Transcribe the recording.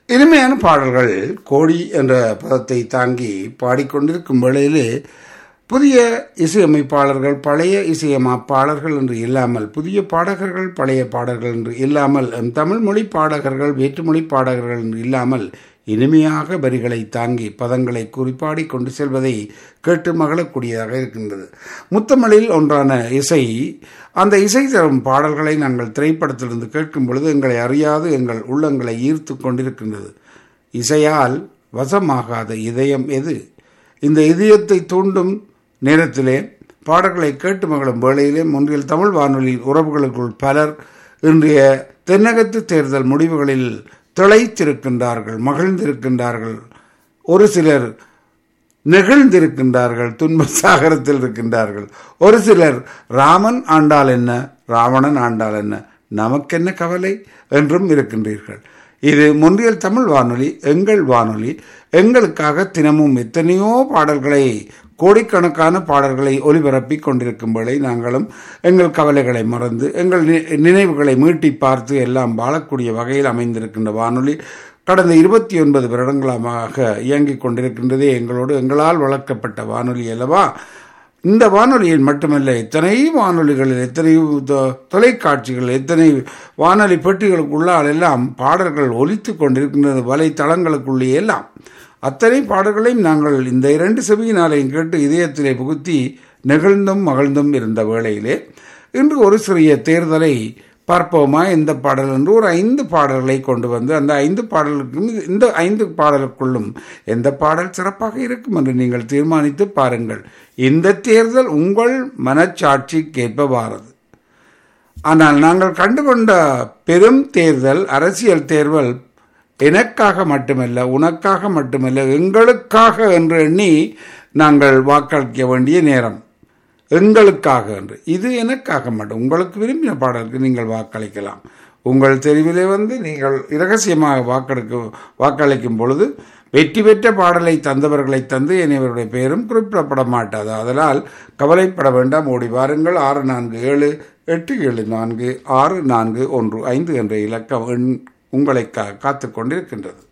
இனிமையான பாடல்கள் கோடி என்ற பதத்தை தாங்கி பாடிக்கொண்டிருக்கும் வேளையிலே புதிய இசையமைப்பாளர்கள் பழைய இசையமைப்பாளர்கள் என்று இல்லாமல் புதிய பாடகர்கள் பழைய பாடகர்கள் என்று இல்லாமல் எம் தமிழ் மொழி பாடகர்கள் வேற்றுமொழி பாடகர்கள் என்று இல்லாமல் இனிமையாக வரிகளை தாங்கி பதங்களை குறிப்பாடி கொண்டு செல்வதை கேட்டு மகளக்கூடியதாக இருக்கின்றது முத்தமிழில் ஒன்றான இசை அந்த இசை தரும் பாடல்களை நாங்கள் திரைப்படத்திலிருந்து கேட்கும் பொழுது எங்களை அறியாது எங்கள் உள்ளங்களை ஈர்த்து கொண்டிருக்கின்றது இசையால் வசமாகாத இதயம் எது இந்த இதயத்தை தூண்டும் நேரத்திலே பாடல்களை கேட்டு மகளும் வேளையிலே முன்றில் தமிழ் வானொலி உறவுகளுக்குள் பலர் இன்றைய தென்னகத்து தேர்தல் முடிவுகளில் திளைத்திருக்கின்றார்கள் மகிழ்ந்திருக்கின்றார்கள் ஒரு சிலர் நெகிழ்ந்திருக்கின்றார்கள் துன்ப சாகரத்தில் இருக்கின்றார்கள் ஒரு சிலர் ராமன் ஆண்டால் என்ன ராவணன் ஆண்டால் என்ன நமக்கென்ன கவலை என்றும் இருக்கின்றீர்கள் இது முன்றியல் தமிழ் வானொலி எங்கள் வானொலி எங்களுக்காக தினமும் எத்தனையோ பாடல்களை கோடிக்கணக்கான பாடல்களை ஒலிபரப்பி கொண்டிருக்கும் வேளை நாங்களும் எங்கள் கவலைகளை மறந்து எங்கள் நினைவுகளை மீட்டி பார்த்து எல்லாம் வாழக்கூடிய வகையில் அமைந்திருக்கின்ற வானொலி கடந்த இருபத்தி ஒன்பது வருடங்களாக இயங்கிக் கொண்டிருக்கின்றதே எங்களோடு எங்களால் வளர்க்கப்பட்ட வானொலி அல்லவா இந்த வானொலியில் மட்டுமல்ல எத்தனை வானொலிகளில் எத்தனை தொலைக்காட்சிகள் எத்தனை வானொலி பெட்டிகளுக்குள்ளால் எல்லாம் பாடல்கள் ஒலித்து கொண்டிருக்கின்றது வலைத்தளங்களுக்குள்ளே எல்லாம் அத்தனை பாடல்களையும் நாங்கள் இந்த இரண்டு செவியினாலையும் கேட்டு இதயத்திலே புகுத்தி நெகிழ்ந்தும் மகிழ்ந்தும் இருந்த வேளையிலே இன்று ஒரு சிறிய தேர்தலை பார்ப்போமா இந்த பாடல் என்று ஒரு ஐந்து பாடல்களை கொண்டு வந்து அந்த ஐந்து பாடலுக்கும் இந்த ஐந்து பாடலுக்குள்ளும் எந்த பாடல் சிறப்பாக இருக்கும் என்று நீங்கள் தீர்மானித்து பாருங்கள் இந்த தேர்தல் உங்கள் மனச்சாட்சி கேட்பவாரது ஆனால் நாங்கள் கண்டுகொண்ட பெரும் தேர்தல் அரசியல் தேர்தல் எனக்காக மட்டுமல்ல உனக்காக மட்டுமல்ல எங்களுக்காக என்று எண்ணி நாங்கள் வாக்களிக்க வேண்டிய நேரம் எங்களுக்காக என்று இது எனக்காக மட்டும் உங்களுக்கு விரும்பின பாடலுக்கு நீங்கள் வாக்களிக்கலாம் உங்கள் தெரிவிலே வந்து நீங்கள் இரகசியமாக வாக்கெடுக்க வாக்களிக்கும் பொழுது வெற்றி பெற்ற பாடலை தந்தவர்களை தந்து இனிவருடைய பெயரும் குறிப்பிடப்பட மாட்டாது அதனால் கவலைப்பட வேண்டாம் ஓடி வாருங்கள் ஆறு நான்கு ஏழு எட்டு ஏழு நான்கு ஆறு நான்கு ஒன்று ஐந்து என்ற இலக்கம் உங்களை காத்து கொண்டிருக்கின்றது